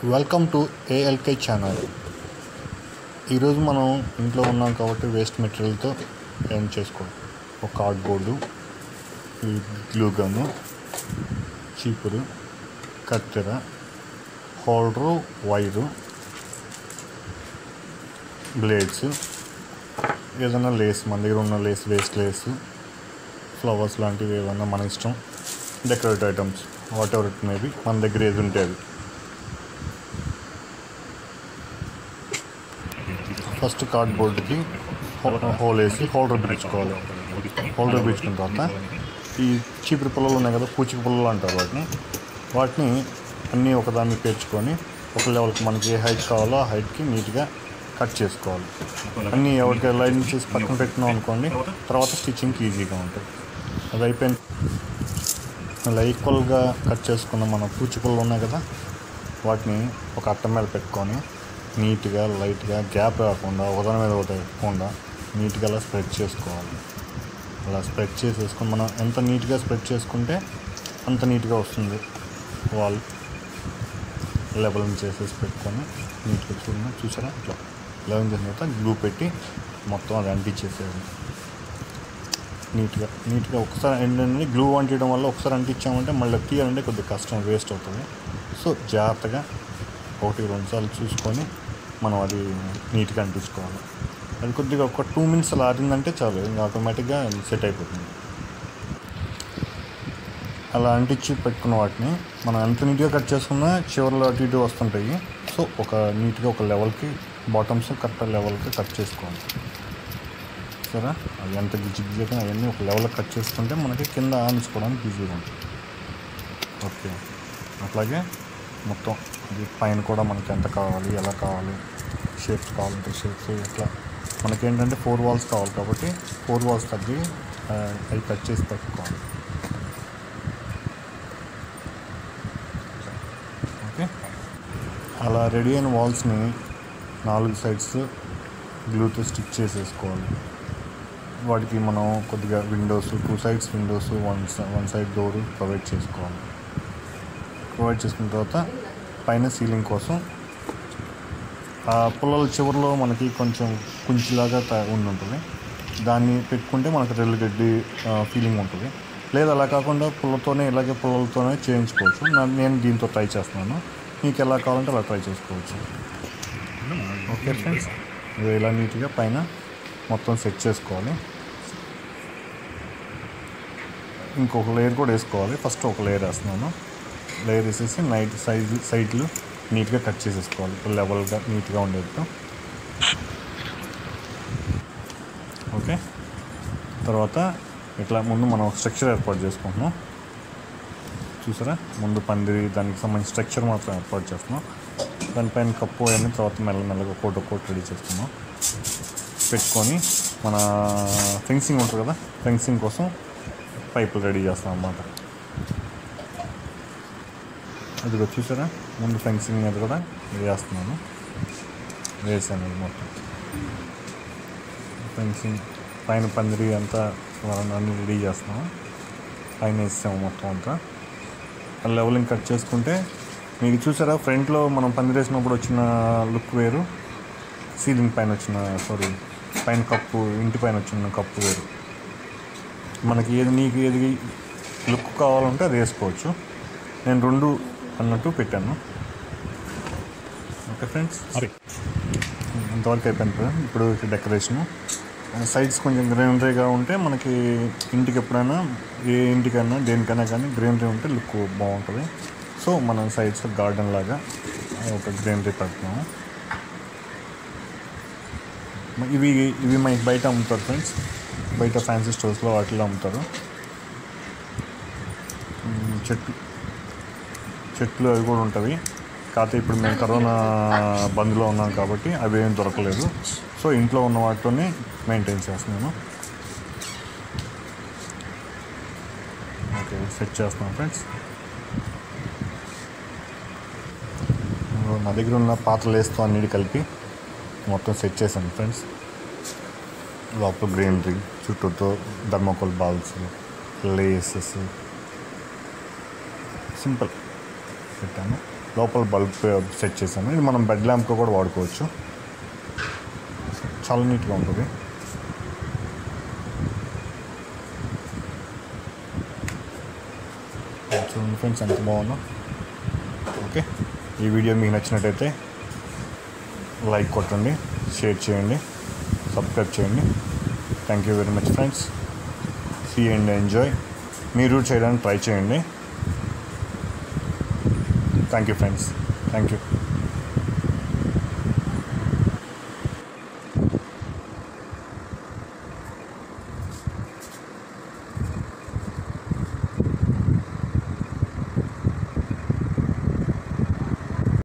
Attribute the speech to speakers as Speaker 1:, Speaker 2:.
Speaker 1: welcome to ALK channel ఈరోజు మనం ఇంట్లో ఉన్నాం కాబట్టి వేస్ట్ మెటీరియల్తో ఏం చేసుకోవాలి ఒక కార్డ్బోర్డు ఈ గ్లూ గన్ను చీపురు కత్తెర హోల్డరు వైరు బ్లేడ్స్ ఏదైనా లేస్ మన దగ్గర ఉన్న లేస్ వేస్ట్ లేస్ ఫ్లవర్స్ లాంటివి ఏమన్నా మన ఇష్టం decorative items whatever it maybe మన దగ్గర ఏది ఉంటే అది ఫస్ట్ కార్డ్బోర్డ్కి హోల్ వేసి హోల్డర్ బిగించుకోవాలి హోల్డర్ బిగించుకున్న తర్వాత ఈ చీపురు పుల్లలు ఉన్నాయి కదా పూచిక పుల్లలు అంటారు వాటిని వాటిని అన్నీ ఒకదాన్ని పేర్చుకొని ఒక లెవెల్కి మనకి ఏ హైట్ కావాలో ఆ హైట్కి నీట్గా కట్ చేసుకోవాలి అన్నీ ఎవరికి లైన్ చేసి పక్కన పెట్టినాం అనుకోండి తర్వాత స్టిచ్చింగ్కి ఈజీగా ఉంటుంది అది అయిపోయిన అలా ఈక్వల్గా కట్ చేసుకున్న మన పూచికలు ఉన్నాయి కదా వాటిని ఒక అట్ట మీద పెట్టుకొని నీట్గా లైట్గా గ్యాప్ రాకుండా ఒకదాని మీద ఒకటి పెట్టకుండా నీట్గా అలా స్ప్రెడ్ చేసుకోవాలి అలా స్ప్రెడ్ చేసేసుకొని మనం ఎంత నీట్గా స్ప్రెడ్ చేసుకుంటే అంత నీట్గా వస్తుంది వాల్ లెవెల్ చేసేసి పెట్టుకొని నీట్గా చూడండి చూసారా ఇట్లా లెవెల్ చేసిన తర్వాత గ్లూ పెట్టి మొత్తం అది అంటించేసేయాలి నీట్గా నీట్గా ఒకసారి ఏంటంటే గ్లూ అంటించడం వల్ల ఒకసారి అంటించామంటే మళ్ళీ తీయాలంటే కొద్దిగా కష్టం వేస్ట్ అవుతుంది సో జాగ్రత్తగా ఒకటి రెండు సార్లు చూసుకొని మనం అది నీట్గా అంటించుకోవాలి అది కొద్దిగా ఒక టూ మినిట్స్ అలా ఆరిందంటే చాలు ఇంకా ఆటోమేటిక్గా సెట్ అయిపోతుంది అలా అంటించి పెట్టుకున్న వాటిని మనం ఎంత నీట్గా కట్ చేసుకున్నా చివరిలో అటు ఇటు వస్తుంటాయి సో ఒక నీట్గా ఒక లెవెల్కి బాటమ్స్ కరెక్ట్ లెవెల్కి కట్ చేసుకోవాలి సరే అవి ఎంత గిజ్జి గిజ్జిగా అవన్నీ ఒక లెవెల్ కట్ చేసుకుంటే మనకి కింద ఆనించుకోవడానికి ఈజీగా ఉంటుంది ఓకే అట్లాగే మొత్తం ఇది పైన కూడా మనకి ఎంత కావాలి ఎలా కావాలి షేప్స్ కావాలంటే షేప్స్ ఎట్లా మనకేంటంటే ఫోర్ వాల్స్ కావాలి కాబట్టి ఫోర్ వాల్స్ తగ్గి ఆ, అవి కట్ చేసి పెట్టుకోవాలి ఓకే అలా రెడీ అయిన వాల్స్ని నాలుగు సైడ్స్ గ్లూతో స్టిచ్ చేసేసుకోవాలి వాటికి మనం కొద్దిగా windows two sides windows one one side door provide చేసుకోవాలి ప్రొవైడ్ చేసుకున్న తర్వాత పైన సీలింగ్ కోసం ఆ పుల్లల చివరిలో మనకి కొంచెం కుంచిలాగా త- ఉండి ఉంటుంది దాన్ని పెట్టుకుంటే మనకు రెల్లుగడ్డి ఫీలింగ్ ఉంటుంది లేదా అలా కాకుండా పుల్లతోనే ఇలాగే పుల్లలతోనే చేయించుకోవచ్చు నా- నేను దీంతో ట్రై చేస్తున్నాను మీకు ఎలా కావాలంటే అలా ట్రై చేసుకోవచ్చు ఓకే ఫ్రెండ్స్ ఇది ఇలా నీట్గా పైన మొత్తం సెట్ చేసుకోవాలి ఇంకొక లేయర్ కూడా వేసుకోవాలి ఫస్ట్ ఒక లేయర్ వేస్తున్నాను లేయర్ వేసేసి నైట్ సైజ్ సైడ్లు నీట్గా కట్ చేసేసుకోవాలి లెవెల్గా నీట్గా ఉండేట్టు ఓకే తర్వాత ఇట్లా ముందు మనం స్ట్రక్చర్ ఏర్పాటు చేసుకుంటున్నాం చూసారా ముందు పందిరి దానికి సంబంధించిన స్ట్రక్చర్ మాత్రం ఏర్పాటు చేస్తున్నాం దానిపైన కప్పు అవన్నీ తర్వాత మెల్లమెల్లగా ఒక్కోటి ఒక్కోటి రెడీ చేసుకున్నాం పెట్టుకొని మన ఫెన్సింగ్ ఉంటుంది కదా ఫెన్సింగ్ కోసం పైపులు రెడీ చేస్తాం అన్నమాట అది చూసారా ముందు ఫెన్సింగ్ మీద కూడా వేస్తున్నాను వేసాను ఇది మొత్తం ఫెన్సింగ్ పైన పందిరి అంతా మనం అన్ని రెడీ చేస్తున్నాము పైన వేసాము మొత్తం అంతా లెవెలింగ్ కట్ చేసుకుంటే మీకు చూసారా ఫ్రంట్లో మనం పందిరి వేసినప్పుడు వచ్చిన లుక్ వేరు సీలింగ్ పైన వచ్చిన సారీ పైన కప్పు ఇంటి పైన వచ్చిన కప్పు వేరు మనకి ఏది నీకు ఏది లుక్ కావాలంటే అది వేసుకోవచ్చు నేను రెండు అన్నట్టు పెట్టాను ఓకే ఫ్రెండ్స్
Speaker 2: అరే
Speaker 1: ఇంతవరకు అయిపోయింది కదా ఇప్పుడు డెకరేషను సైడ్స్ కొంచెం గ్రీనరీగా ఉంటే మనకి ఇంటికి ఎప్పుడైనా ఏ ఇంటికైనా దేనికైనా కానీ గ్రీనరీ ఉంటే లుక్ బాగుంటుంది సో మనం సైడ్స్ గార్డెన్ లాగా ఒక గ్రీనరీ పెడుతున్నాము మ- ఇవి ఇవి మనకి బయట అమ్ముతారు ఫ్రెండ్స్ బయట ఫ్యాన్సీ స్టోర్స్లో వాటిలో అమ్ముతారు మ్, చెట్లు చెట్లు అవి కూడా ఉంటవి కాకపోతే ఇప్పుడు మేము కరోనా బంద్లో ఉన్నాం కాబట్టి అవి ఏం దొరకలేదు సో ఇంట్లో ఉన్న వాటితోనే మెయింటైన్ చేస్తున్నాను ఓకే సెట్ చేస్తున్నాం ఫ్రెండ్స్ నా దగ్గర ఉన్న పాత్రలు వేస్తూ అన్నిటి కలిపి మొత్తం సెట్ చేశాను ఫ్రెండ్స్ లోపల గ్రీనరీ చుట్టూతో థర్మోకోల్ బాల్స్ లేసెస్ సింపుల్ పెట్టాను లోపల బల్బ్ సెట్ చేశాను ఇది మనం బెడ్ ల్యాంప్గా కూడా వాడుకోవచ్చు చాలా నీట్గా ఉంటుంది చూడండి ఫ్రెండ్స్ ఎంత బాగుందో ఓకే ఈ వీడియో మీకు నచ్చినట్టయితే లైక్ కొట్టండి షేర్ చేయండి సబ్స్క్రైబ్ చేయండి thank you very much friends see and enjoy మీరు చేయడానికి ట్రై చేయండి thank you friends thank you